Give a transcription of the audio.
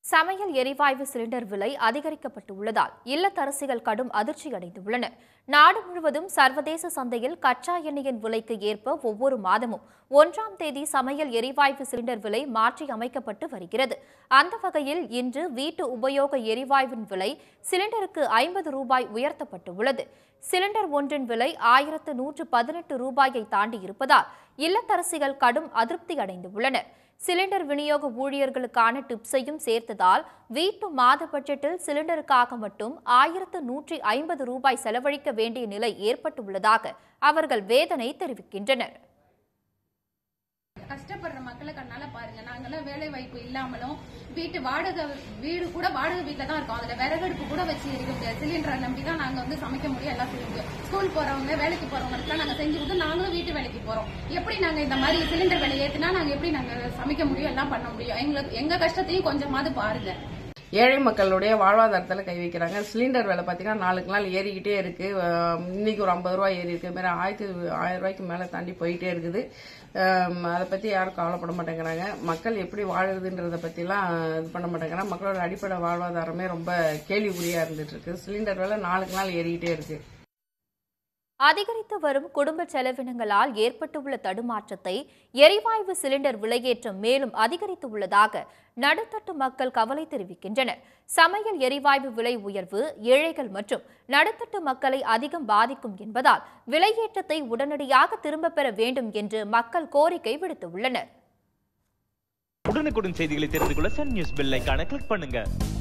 சமையல் எரிவாயு சிலிண்டர் விலை அதிகரிக்கப்பட்டுள்ளதால் இல்லத்தரசிகள் கடும் அதிர்ச்சி அடைந்துள்ளனர் நாடு முழுவதும் சர்வதேச சந்தையில் கச்சா எண்ணெயின் விலைக்கு ஏற்ப ஒவ்வொரு மாதமும் ஒன்றாம் தேதி சமையல் எரிவாயு சிலிண்டர் விலை மாற்றி அமைக்கப்பட்டு வருகிறது அந்த வகையில் இன்று வீட்டு உபயோக எரிவாயுவின் விலை சிலிண்டருக்கு ஐம்பது ரூபாய் உயர்த்தப்பட்டுள்ளது சிலிண்டர் ஒன்றின் விலை ஆயிரத்து நூற்று பதினெட்டு ரூபாயை தாண்டி இருப்பதால் இல்லத்தரசிகள் கடும் அதிருப்தி அடைந்துள்ளனர் சிலிண்டர் விநியோக ஊழியர்களுக்கான டிப்ஸையும் சேர்த்ததால் வீட்டு மாத பட்ஜெட்டில் சிலிண்டருக்காக மட்டும் ஆயிரத்து நூற்றி ஐம்பது ரூபாய் செலவழிக்க வேண்டிய நிலை ஏற்பட்டுள்ளதாக அவர்கள் வேதனை தெரிவிக்கின்றனர் கஷ்டப்படுற மக்களை கண்ணால பாருங்க நாங்கெல்லாம் வேலை வாய்ப்பு இல்லாமலும் வீட்டு வாடகை வீடு கூட வாடகை வீட்டுல தான் இருக்கோம் அதுல விறகடுப்பு கூட வச்சு எரிக்க முடியாது சிலிண்டரை நம்பி தான் நாங்க வந்து சமைக்க முடியும் எல்லாம் செய்ய முடியும் ஸ்கூல் போறவங்க வேலைக்கு போறவங்களுக்குலாம் நாங்க செஞ்சு கொடுத்து நாங்களும் வீட்டு வேலைக்கு போறோம் எப்படி நாங்க இந்த மாதிரி சிலிண்டர் விலை ஏத்துனா நாங்க எப்படி நாங்க சமைக்க முடியும் எல்லாம் பண்ண முடியும் எங்களுக்கு எங்க கஷ்டத்தையும் கொஞ்சமாவது பாருங்க ஏழை மக்களுடைய வாழ்வாதாரத்தில் கை வைக்கிறாங்க சிலிண்டர் விலை பார்த்தீங்கன்னா நாளுக்கு நாள் ஏறிக்கிட்டே இருக்கு அஹ் இன்னைக்கு ஒரு ஐம்பது ரூபாய் ஏறி இருக்கு மாதிரி ஆயிரத்தி ஆயிரம் ரூபாய்க்கு மேலே தாண்டி போயிட்டே இருக்குது அஹ் அதை பற்றி யாரும் கவலைப்பட மாட்டேங்கிறாங்க மக்கள் எப்படி வாழுதுன்றதை பற்றிலாம் இது பண்ண மாட்டேங்கிறாங்க மக்களோட அடிப்படை வாழ்வாதாரமே ரொம்ப கேள்விக்குறியாக இருந்துட்டு இருக்கு சிலிண்டர் விலை நாளுக்கு நாள் ஏறிக்கிட்டே இருக்கு அதிகரித்து வரும் குடும்ப செலவினங்களால் ஏற்பட்டுள்ள தடுமாற்றத்தை எரிவாயு சிலிண்டர் விலையேற்றம் மேலும் அதிகரித்துள்ளதாக நடுத்தட்டு மக்கள் கவலை தெரிவிக்கின்றனர் சமையல் எரிவாயு விலை உயர்வு ஏழைகள் மற்றும் நடுத்தட்டு மக்களை அதிகம் பாதிக்கும் என்பதால் விலையேற்றத்தை உடனடியாக திரும்பப் பெற வேண்டும் என்று மக்கள் கோரிக்கை விடுத்துள்ளனர் உடனுக்குடன் செய்திகளை தெரிந்து கொள்ள சன் நியூஸ் பெல் ஐகானை கிளிக் பண்ணுங்க